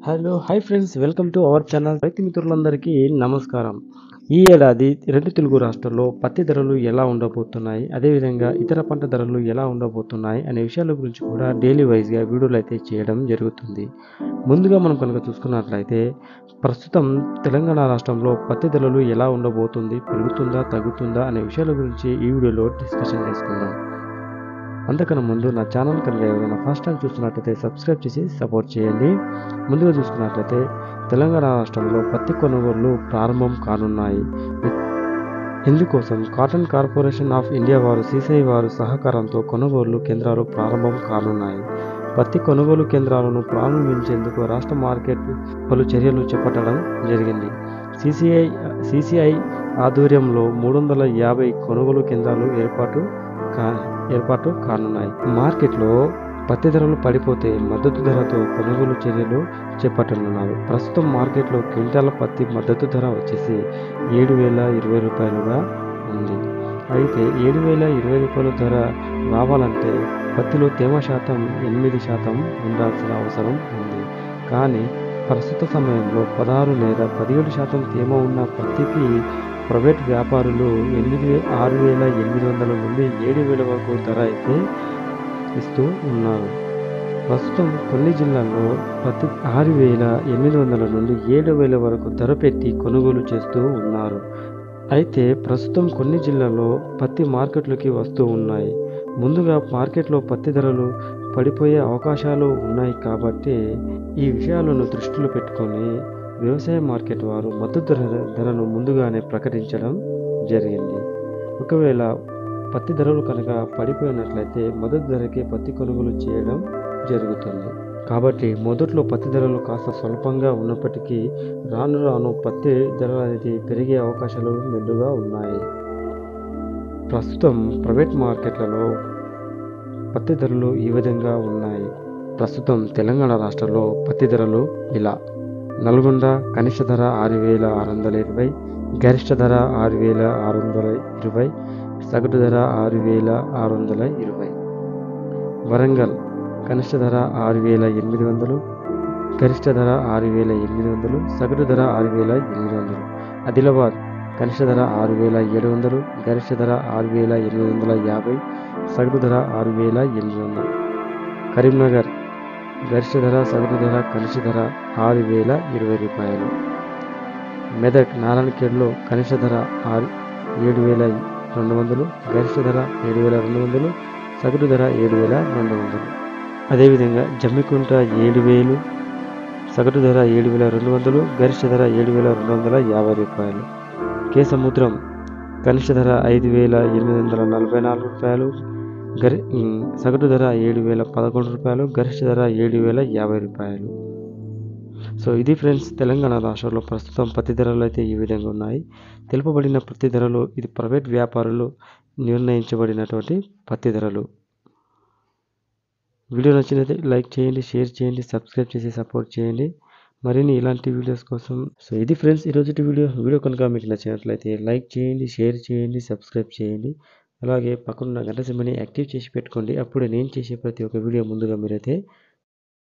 hello hi friends welcome to our channel రైతు మిత్రులందరికీ నమస్కారం ఈ ఏడాది రెండు తెలుగు రాష్ట్రాల్లో పత్తి ధరలు ఎలా ఉండబోతున్నాయి అదేవిధంగా ఇతర పంట ధరలు ఎలా ఉండబోతున్నాయి అనే విషయాల గురించి కూడా డైలీ వైజ్గా వీడియోలు అయితే చేయడం జరుగుతుంది ముందుగా మనం కనుక చూసుకున్నట్లయితే ప్రస్తుతం తెలంగాణ రాష్ట్రంలో పత్తి ధరలు ఎలా ఉండబోతుంది పెరుగుతుందా తగ్గుతుందా అనే విషయాల గురించి ఈ వీడియోలో డిస్కషన్ చేసుకుందాం అంతకన్నా ముందు నా ఛానల్ కనుక ఎవరైనా ఫస్ట్ టైం చూస్తున్నట్లయితే సబ్స్క్రైబ్ చేసి సపోర్ట్ చేయండి ముందుగా చూసుకున్నట్లయితే తెలంగాణ రాష్ట్రంలో పత్తి కొనుగోళ్లు ప్రారంభం కానున్నాయి ఇందుకోసం కాటన్ కార్పొరేషన్ ఆఫ్ ఇండియా వారు సీసీఐ వారు సహకారంతో కొనుగోలు కేంద్రాలు ప్రారంభం కానున్నాయి పత్తి కొనుగోలు కేంద్రాలను ప్రారంభించేందుకు రాష్ట్ర మార్కెట్ పలు చర్యలు చేపట్టడం జరిగింది సీసీఐ సీసీఐ ఆధ్వర్యంలో మూడు వందల యాభై కొనుగోలు కేంద్రాలు ఏర్పాటు కా ఏర్పాటు కానున్నాయి మార్కెట్లో పత్తి ధరలు పడిపోతే మద్దతు ధరతో కొనుగోలు చర్యలు చేపట్టనున్నారు ప్రస్తుతం మార్కెట్లో క్వింటాల పత్తి మద్దతు ధర వచ్చేసి ఏడు వేల ఇరవై రూపాయలుగా ఉంది అయితే ఏడు వేల ఇరవై రూపాయల ధర రావాలంటే పత్తిలో తేమ శాతం ఎనిమిది శాతం ఉండాల్సిన అవసరం ఉంది కానీ ప్రస్తుత సమయంలో పదహారు లేదా పదిహేడు శాతం తేమ ఉన్న పత్తికి ప్రైవేట్ వ్యాపారులు ఎనిమిది ఆరు వేల ఎనిమిది వందల నుండి ఏడు వేల వరకు ధర అయితే ఇస్తూ ఉన్నారు ప్రస్తుతం కొన్ని జిల్లాల్లో ప్రతి ఆరు వేల ఎనిమిది వందల నుండి ఏడు వేల వరకు ధర పెట్టి కొనుగోలు చేస్తూ ఉన్నారు అయితే ప్రస్తుతం కొన్ని జిల్లాల్లో పత్తి మార్కెట్లోకి వస్తూ ఉన్నాయి ముందుగా మార్కెట్లో పత్తి ధరలు పడిపోయే అవకాశాలు ఉన్నాయి కాబట్టి ఈ విషయాలను దృష్టిలో పెట్టుకొని వ్యవసాయ మార్కెట్ వారు మద్దతు ధర ధరను ముందుగానే ప్రకటించడం జరిగింది ఒకవేళ పత్తి ధరలు కనుక పడిపోయినట్లయితే మొదటి ధరకే పత్తి కొనుగోలు చేయడం జరుగుతుంది కాబట్టి మొదట్లో పత్తి ధరలు కాస్త స్వల్పంగా ఉన్నప్పటికీ రాను రాను పత్తి ధరలు అనేది పెరిగే అవకాశాలు మెండుగా ఉన్నాయి ప్రస్తుతం ప్రైవేట్ మార్కెట్లలో పత్తి ధరలు ఈ విధంగా ఉన్నాయి ప్రస్తుతం తెలంగాణ రాష్ట్రంలో పత్తి ధరలు ఇలా నల్గొండ కనిష్ట ధర ఆరు వేల ఆరు వందల ఇరవై గరిష్ట ధర ఆరు వేల ఆరు వందల ఇరవై సగటు ధర ఆరు వేల ఆరు వందల ఇరవై వరంగల్ కనిష్ట ధర ఆరు వేల ఎనిమిది వందలు గరిష్ట ధర ఆరు వేల ఎనిమిది వందలు సగటు ధర ఆరు వేల ఎనిమిది వందలు ఆదిలాబాద్ కనిష్ట ధర ఆరు వేల ఏడు వందలు గరిష్ట ధర ఆరు వేల ఎనిమిది వందల యాభై సగటు ధర ఆరు వేల ఎనిమిది వందలు కరీంనగర్ గరిష్ట ధర సగటు ధర కనిష్ట ధర ఆరు వేల ఇరవై రూపాయలు మెదక్ నారాయణఖేడ్లో కనిష్ట ధర ఆరు ఏడు వేల రెండు వందలు గరిష్ట ధర ఏడు వేల రెండు వందలు సగటు ధర ఏడు వేల రెండు వందలు అదేవిధంగా జమ్మికుంట ఏడు వేలు సగటు ధర ఏడు వేల రెండు వందలు గరిష్ట ధర ఏడు వేల రెండు వందల యాభై రూపాయలు కే సముద్రం కనిష్ట ధర ఐదు వేల ఎనిమిది వందల నలభై నాలుగు రూపాయలు గరి సగటు ధర ఏడు వేల పదకొండు రూపాయలు గరిష్ట ధర ఏడు వేల యాభై రూపాయలు సో ఇది ఫ్రెండ్స్ తెలంగాణ రాష్ట్రంలో ప్రస్తుతం పత్తి ధరలు అయితే ఈ విధంగా ఉన్నాయి తెలుపబడిన పత్తి ధరలు ఇది ప్రైవేట్ వ్యాపారులు నిర్ణయించబడినటువంటి పత్తి ధరలు వీడియో నచ్చినైతే లైక్ చేయండి షేర్ చేయండి సబ్స్క్రైబ్ చేసి సపోర్ట్ చేయండి మరిన్ని ఇలాంటి వీడియోస్ కోసం సో ఇది ఫ్రెండ్స్ ఈరోజు వీడియో వీడియో కనుక మీకు నచ్చినట్లయితే లైక్ చేయండి షేర్ చేయండి సబ్స్క్రైబ్ చేయండి అలాగే పక్కనున్న గంట సింబల్ని యాక్టివ్ చేసి పెట్టుకోండి అప్పుడే నేను చేసే ప్రతి ఒక్క వీడియో ముందుగా మీరైతే